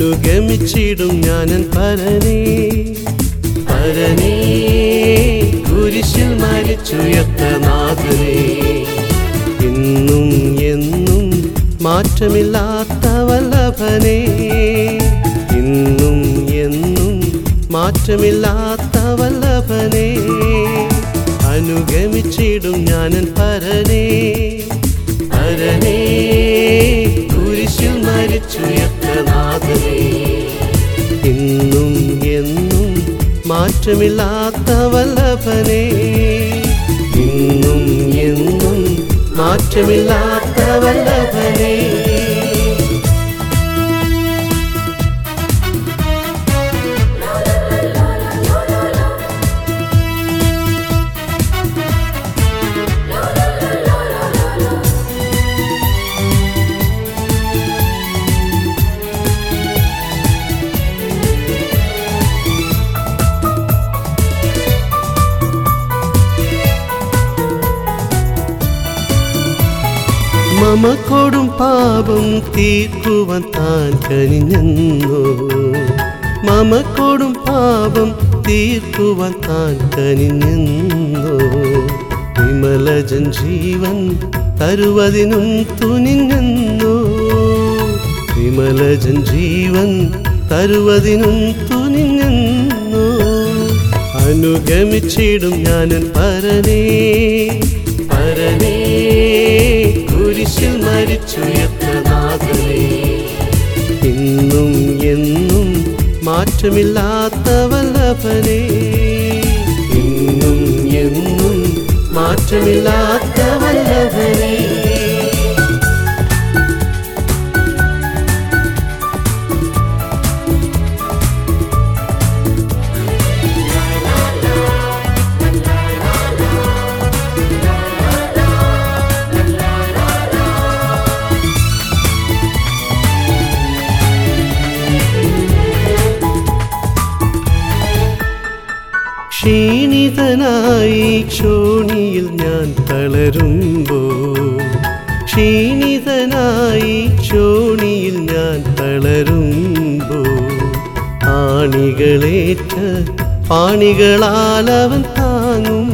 അനുഗമിച്ചിടും ഞാനൻ പരനേ പരനേ കുരിശിൽ മരിച്ചുയർത്ത നാഥനേ ഇന്നും എന്നും മാറ്റമില്ലാത്ത വല്ലഭനേ ഇന്നും എന്നും മാറ്റമില്ലാത്ത വല്ലഭനേ അനുഗമിച്ചിടും ഞാനൻ പരനേ പരനേ കുരിശിൽ മരിച്ചുയർത്ത നാഥനേ ഇന്നും എന്നും മാറ്റമില്ലാത്ത വല്ലഭനേ ഇന്നും എന്നും മാറ്റമില്ലാത്ത വല്ലഭനേ മമ കൊടും പാപം തീർക്കുവാൻ താൻ കനിഞ്ഞെന്നു മമ കൊടും പാപം തീർക്കുവാൻ താൻ കനിഞ്ഞെന്നു വിമലജൻ ജീവൻ തരുവതിനും തുനിഞ്ഞെന്നു വിമലജൻ ജീവൻ തരുവതിനും തുനിഞ്ഞെന്നു അനുഗമിച്ചിടും ഞാനൻ പരനേ പരനേ കുരിശിൽ മരിച്ചുയർത്ത നാഥനേ ഇന്നും എന്നും മാറ്റമില്ലാത്ത വല്ലഭനേ ഇന്നും എന്നും മാറ്റമില്ലാത്ത വല്ലഭനേ ക്ഷീണിതനായി ക്ഷോണിയിൽ ഞാൻ തളരുമ്പോ ക്ഷീണിതനായി ക്ഷോണിയിൽ ഞാൻ തളരുമ്പോ ആണികളേറ്റ പാണികളാൽ അവൻ താങ്ങും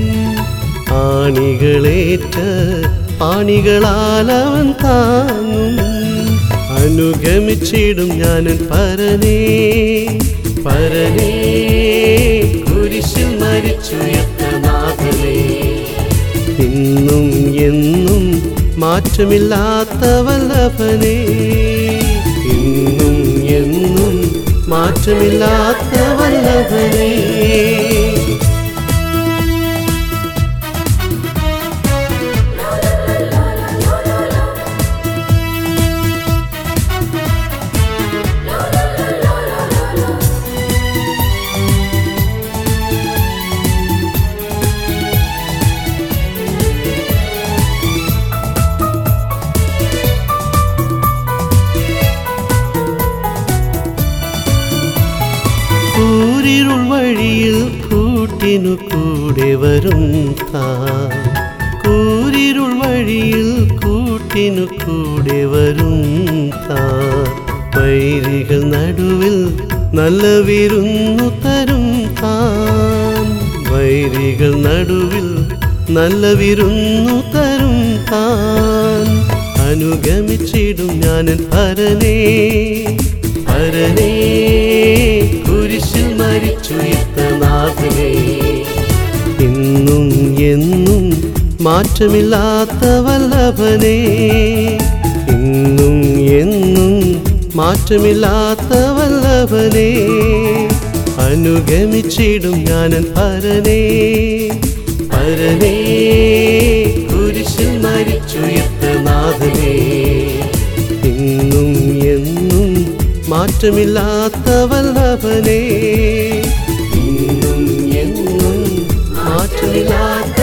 ആണികളേറ്റ പാണികളാൽ അവൻ താങ്ങും അനുഗമിച്ചിടും ഞാനൻ പരനേ പരനേ കുരിശിൽ മരിച്ചുയർത്ത നാഥനേ ഇന്നും എന്നും മാറ്റമില്ലാത്ത വല്ലഭനേ ഇന്നും എന്നും മാറ്റമില്ലാത്ത വല്ലഭനേ കൂരിരുൾ വഴിയിൽ കൂട്ടിനു കൂടെ വരും താ കൂരിരുൾ വഴിയിൽ കൂട്ടിനു കൂടെ വരും താ വൈരികൾ നടുവിൽ നല്ല വിരുന്നു തരും താൻ വൈരികൾ നടുവിൽ നല്ല വിരുന്നു തരും താൻ അനുഗമിച്ചിടും ഞാനൻ പരനേ പരനേ കുരിശിൽ മരിച്ചുയർത്ത നാഥനേ ഇന്നും എന്നും മാറ്റമില്ലാത്ത വല്ലഭനേ ഇന്നും എന്നും മാറ്റമില്ലാത്ത വല്ലഭനേ അനുഗമിച്ചിടും ഞാനൻ പരനേ പരനേ കുരിശിൽ മരിച്ചുയർത്ത നാഥനേ ഇന്നും എന്നും മാറ്റമില്ലാത്ത വല്ലഭനേ ഇന്നും എന്നും മാറ്റമില്ലാത്ത